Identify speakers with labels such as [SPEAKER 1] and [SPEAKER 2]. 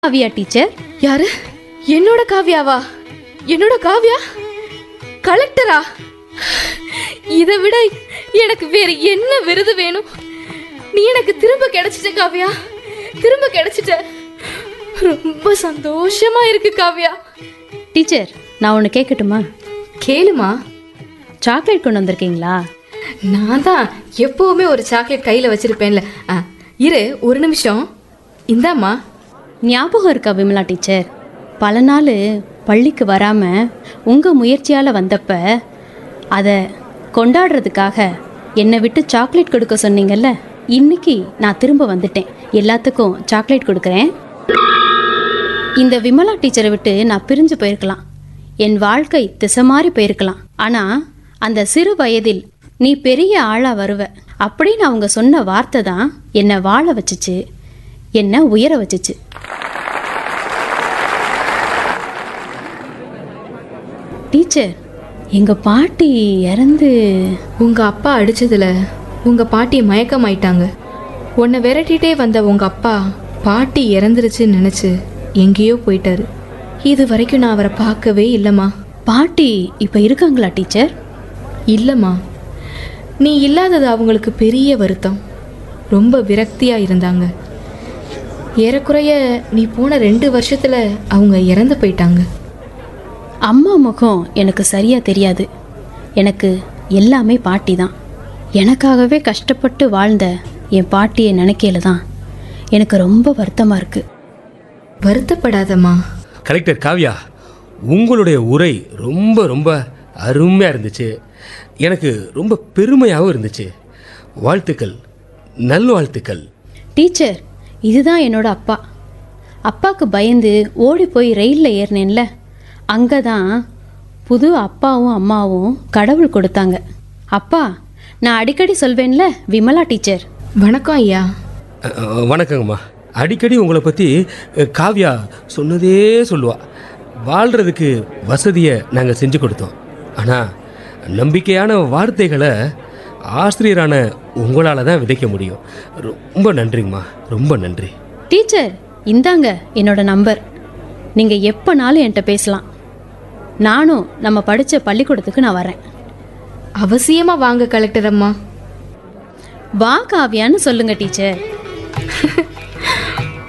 [SPEAKER 1] Kavya teacher
[SPEAKER 2] யாரு என்னோட காவியாவா என்னோட காவியா கலெக்டரா இதை விட எனக்கு வேற என்ன விருது வேணும் நீ எனக்கு திரும்ப கிடைச்சிட்ட காவியா திரும்ப கிடைச்சிட்ட ரொம்ப சந்தோஷமா இருக்கு காவியா
[SPEAKER 1] டீச்சர் நான் ஒன்று கேட்கட்டுமா
[SPEAKER 2] கேளுமா
[SPEAKER 1] சாக்லேட் கொண்டு வந்திருக்கீங்களா
[SPEAKER 2] நான் தான் எப்பவுமே ஒரு சாக்லேட் கையில வச்சிருப்பேன்ல ஆ, இரு ஒரு நிமிஷம் இந்தாம்மா
[SPEAKER 1] ஞாபகம் இருக்கா விமலா டீச்சர் பல நாள் பள்ளிக்கு வராமல் உங்கள் முயற்சியால் வந்தப்ப அதை கொண்டாடுறதுக்காக என்னை விட்டு சாக்லேட் கொடுக்க சொன்னீங்கல்ல இன்னைக்கு நான் திரும்ப வந்துட்டேன் எல்லாத்துக்கும் சாக்லேட் கொடுக்குறேன் இந்த விமலா டீச்சரை விட்டு நான் பிரிஞ்சு போயிருக்கலாம் என் வாழ்க்கை திசை மாறி போயிருக்கலாம் ஆனால் அந்த சிறு வயதில் நீ பெரிய ஆளா வருவ அப்படின்னு அவங்க சொன்ன வார்த்தை தான் என்னை வாழ வச்சுச்சு என்னை உயர வச்சுச்சு டீச்சர் எங்க பாட்டி இறந்து
[SPEAKER 2] உங்க அப்பா அடிச்சதுல உங்க பாட்டி மயக்கமாயிட்டாங்க உன்னை விரட்டிட்டே வந்த உங்க அப்பா பாட்டி இறந்துருச்சுன்னு நினைச்சு எங்கேயோ போயிட்டாரு இது வரைக்கும் நான் அவரை பார்க்கவே இல்லைம்மா
[SPEAKER 1] பாட்டி இப்ப இருக்காங்களா டீச்சர்
[SPEAKER 2] இல்லைம்மா நீ இல்லாதது அவங்களுக்கு பெரிய வருத்தம் ரொம்ப விரக்தியா இருந்தாங்க ஏறக்குறைய நீ போன ரெண்டு வருஷத்துல அவங்க இறந்து போயிட்டாங்க
[SPEAKER 1] அம்மா முகம் எனக்கு சரியா தெரியாது எனக்கு எல்லாமே பாட்டி தான் எனக்காகவே கஷ்டப்பட்டு வாழ்ந்த என் பாட்டியை நினைக்கையில தான் எனக்கு ரொம்ப வருத்தமா இருக்கு
[SPEAKER 2] வருத்தப்படாதம்மா
[SPEAKER 3] கலெக்டர் காவ்யா உங்களுடைய உரை ரொம்ப ரொம்ப அருமையாக இருந்துச்சு எனக்கு ரொம்ப பெருமையாகவும் இருந்துச்சு வாழ்த்துக்கள் நல்வாழ்த்துக்கள்
[SPEAKER 1] டீச்சர் இதுதான் என்னோட அப்பா அப்பாவுக்கு பயந்து ஓடி போய் ரயிலில் ஏறினேன்ல அங்கே தான் புது அப்பாவும் அம்மாவும் கடவுள் கொடுத்தாங்க அப்பா நான் அடிக்கடி சொல்வேன்ல விமலா டீச்சர்
[SPEAKER 2] வணக்கம் ஐயா
[SPEAKER 3] அஹ், அஹ், வணக்கங்கம்மா அடிக்கடி உங்களை பற்றி அஹ், காவ்யா சொன்னதே சொல்லுவா வாழ்கிறதுக்கு வசதியை நாங்கள் செஞ்சு கொடுத்தோம் ஆனால் நம்பிக்கையான வார்த்தைகளை ஆசிரியரான உங்களால் தான் விதைக்க முடியும் ரொம்ப நன்றிங்கம்மா ரொம்ப நன்றி
[SPEAKER 1] டீச்சர் இந்தாங்க என்னோட நம்பர் நீங்கள் எப்போனாலும் என்கிட்ட பேசலாம் நானும் நம்ம படித்த பள்ளிக்கூடத்துக்கு நான் வரேன்
[SPEAKER 2] அவசியமா வாங்க கலெக்டர் அம்மா
[SPEAKER 1] வா காவியான்னு சொல்லுங்க டீச்சர்